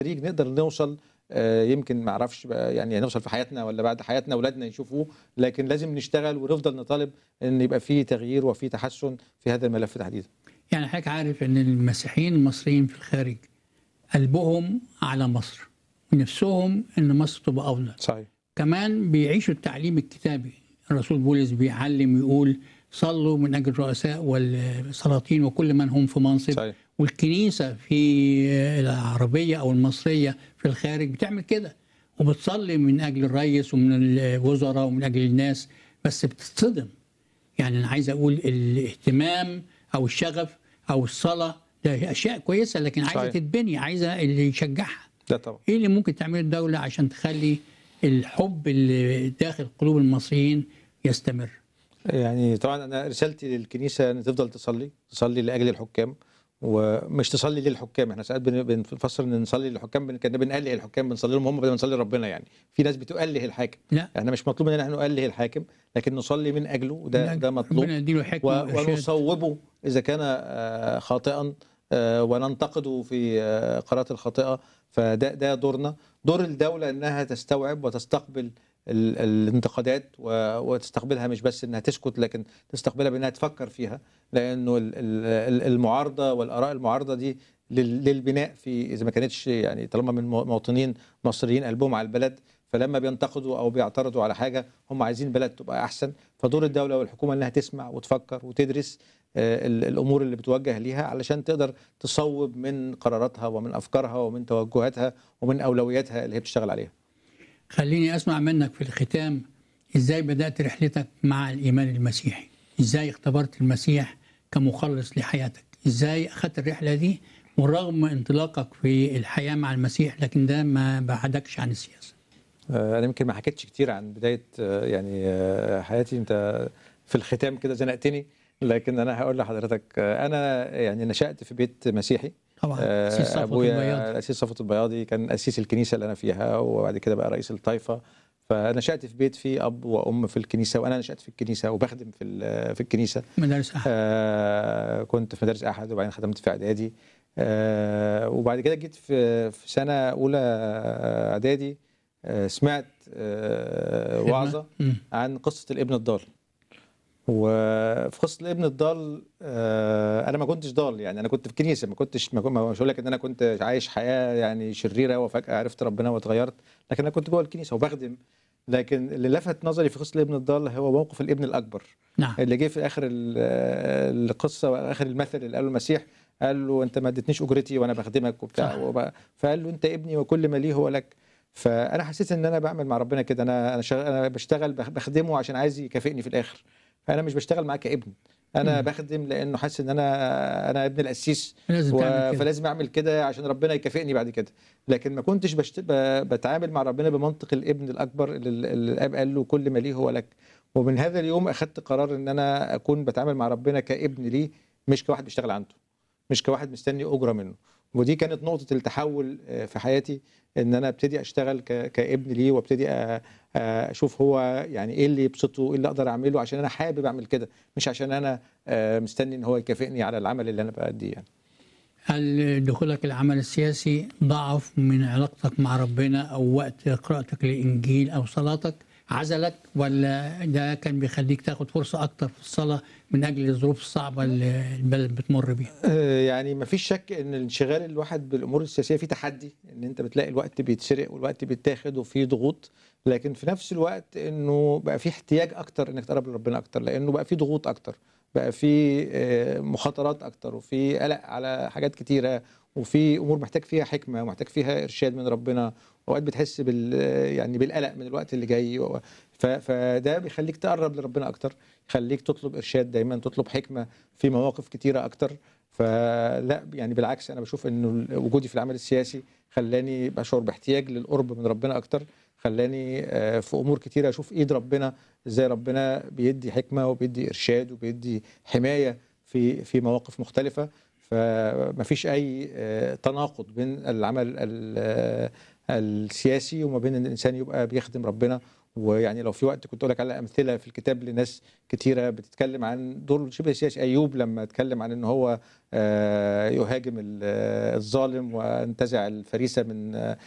الخارج نقدر نوصل آه، يمكن ما اعرفش بقى يعني نوصل في حياتنا ولا بعد حياتنا اولادنا يشوفوه لكن لازم نشتغل ونفضل نطالب ان يبقى في تغيير وفي تحسن في هذا الملف تحديدا يعني حضرتك عارف ان المسيحيين المصريين في الخارج قلبهم على مصر ونفسهم ان مصر تبقى افضل صحيح كمان بيعيشوا التعليم الكتابي الرسول بولس بيعلم ويقول صلوا من اجل الرؤساء والسلاطين وكل من هم في منصب صحيح والكنيسه في العربيه او المصريه في الخارج بتعمل كده وبتصلي من اجل الرئيس ومن الوزراء ومن اجل الناس بس بتتصدم يعني انا عايز اقول الاهتمام او الشغف او الصلاه ده اشياء كويسه لكن عايزه صحيح. تتبني عايزه اللي يشجعها ده طبعا ايه اللي ممكن تعمله الدوله عشان تخلي الحب اللي داخل قلوب المصريين يستمر يعني طبعا انا رسالتي للكنيسه ان تفضل تصلي تصلي لاجل الحكام ومش تصلي للحكام احنا ساعات بن- بنفسر ان نصلي للحكام بن- كنا بنقلق الحكام بنصلي لهم هم بدل ما نصلي لربنا يعني في ناس بتؤله الحاكم لا احنا مش مطلوب مننا احنا نؤله الحاكم لكن نصلي من اجله وده ده مطلوب ربنا يديله حكمه و- وإرشاد. ونصوبه اذا كان آه، خاطئا آه، وننتقده في آه، قراءات الخاطئه فده ده دورنا دور الدوله انها تستوعب وتستقبل ال- الانتقادات و- وتستقبلها مش بس انها تسكت لكن تستقبلها بانها تفكر فيها لانه ال- ال- المعارضه والاراء المعارضه دي لل- للبناء في اذا ما كانتش يعني طالما من مو- مواطنين مصريين قلبهم على البلد فلما بينتقدوا او بيعترضوا على حاجه هم عايزين البلد تبقى احسن فدور الدوله والحكومه انها تسمع وتفكر وتدرس آه، ال- الامور اللي بتوجه ليها علشان تقدر تصوب من قراراتها ومن افكارها ومن توجهاتها ومن اولوياتها اللي هي بتشتغل عليها. خليني اسمع منك في الختام ازاي بدات رحلتك مع الايمان المسيحي ازاي اختبرت المسيح كمخلص لحياتك ازاي اخذت الرحله دي ورغم انطلاقك في الحياه مع المسيح لكن ده ما بعدكش عن السياسه آه، انا يمكن ما حكيتش كتير عن بدايه آه، يعني آه، حياتي انت في الختام كده زنقتني لكن انا هقول لحضرتك آه، انا يعني نشات في بيت مسيحي طبعا آه، سيس صفوت ابويا البياض الاسيس صفوت البياضي كان اسيس الكنيسه اللي انا فيها وبعد كده بقى رئيس الطائفه فنشات في بيت فيه اب وام في الكنيسه وانا نشات في الكنيسه وبخدم في ال- في الكنيسه مدارس احد آه كنت في مدارس احد وبعدين خدمت في اعدادي آه وبعد كده جيت في في سنه اولى اعدادي آه سمعت آه خدمة. وعظه مم. عن قصه الابن الضال وفي قصه الابن الضال آه انا ما كنتش ضال يعني انا كنت في كنيسه ما كنتش ما كنت- مش هقول لك ان انا كنت عايش حياه يعني شريره وفجاه عرفت ربنا واتغيرت لكن انا كنت جوه الكنيسه وبخدم لكن اللي لفت نظري في قصه الابن الضال هو موقف الابن الاكبر نعم اللي جه في اخر ال- القصه واخر المثل اللي قاله المسيح قال له انت ما اديتنيش اجرتي وانا بخدمك وبتاع صح. وبقى فقال له انت ابني وكل ما لي هو لك فانا حسيت ان انا بعمل مع ربنا كده انا انا شغ- انا بشتغل بخ- بخدمه عشان عايز يكافئني في الاخر فانا مش بشتغل معاه كابن انا مم. بخدم لانه حاسس ان انا انا ابن القسيس لازم و- تعمل كده فلازم اعمل كده عشان ربنا يكافئني بعد كده لكن ما كنتش بشت... ب... بتعامل مع ربنا بمنطق الابن الاكبر اللي اللي الاب قال له كل ما ليه هو لك ومن هذا اليوم اخذت قرار ان انا اكون بتعامل مع ربنا كابن ليه مش كواحد بيشتغل عنده مش كواحد مستني اجره منه ودي كانت نقطه التحول آه، في حياتي ان انا ابتدي اشتغل ك... كابن ليه وابتدي أ... أ- اشوف هو يعني ايه اللي يبسطه ايه اللي اقدر اعمله عشان انا حابب اعمل كده مش عشان انا آه، مستني ان هو يكافئني على العمل اللي انا بأديه يعني هل دخولك العمل السياسي ضعف من علاقتك مع ربنا او وقت قراءتك للانجيل او صلاتك عزلك ولا ده كان بيخليك تاخد فرصه اكتر في الصلاه من اجل الظروف الصعبه اللي البلد بتمر بيها آه، يعني ما فيش شك ان انشغال الواحد بالامور السياسيه فيه تحدي ان انت بتلاقي الوقت بيتسرق والوقت بيتاخد وفي ضغوط لكن في نفس الوقت انه بقى في احتياج اكتر انك تقرب لربنا اكتر لانه بقى في ضغوط اكتر بقى في آه، مخاطرات اكتر وفي قلق على حاجات كتيره وفي امور محتاج فيها حكمه ومحتاج فيها ارشاد من ربنا اوقات بتحس بال يعني بالقلق من الوقت اللي جاي و- ف- فده بيخليك تقرب لربنا اكتر يخليك تطلب ارشاد دايما تطلب حكمه في مواقف كتيره اكتر فلا يعني بالعكس انا بشوف انه وجودي في العمل السياسي خلاني بشعر باحتياج للقرب من ربنا اكتر خلاني آه، في امور كتيره اشوف ايد ربنا ازاي ربنا بيدي حكمه وبيدي ارشاد وبيدي حمايه في في مواقف مختلفه فما فيش اي آه، تناقض بين العمل ال- آه، السياسي وما بين ان الانسان يبقى بيخدم ربنا ويعني لو في وقت كنت اقول لك على امثله في الكتاب لناس كتيره بتتكلم عن دور شبه سياسي ايوب لما اتكلم عن ان هو آه، يهاجم ال- آه، الظالم وانتزع الفريسه من آه،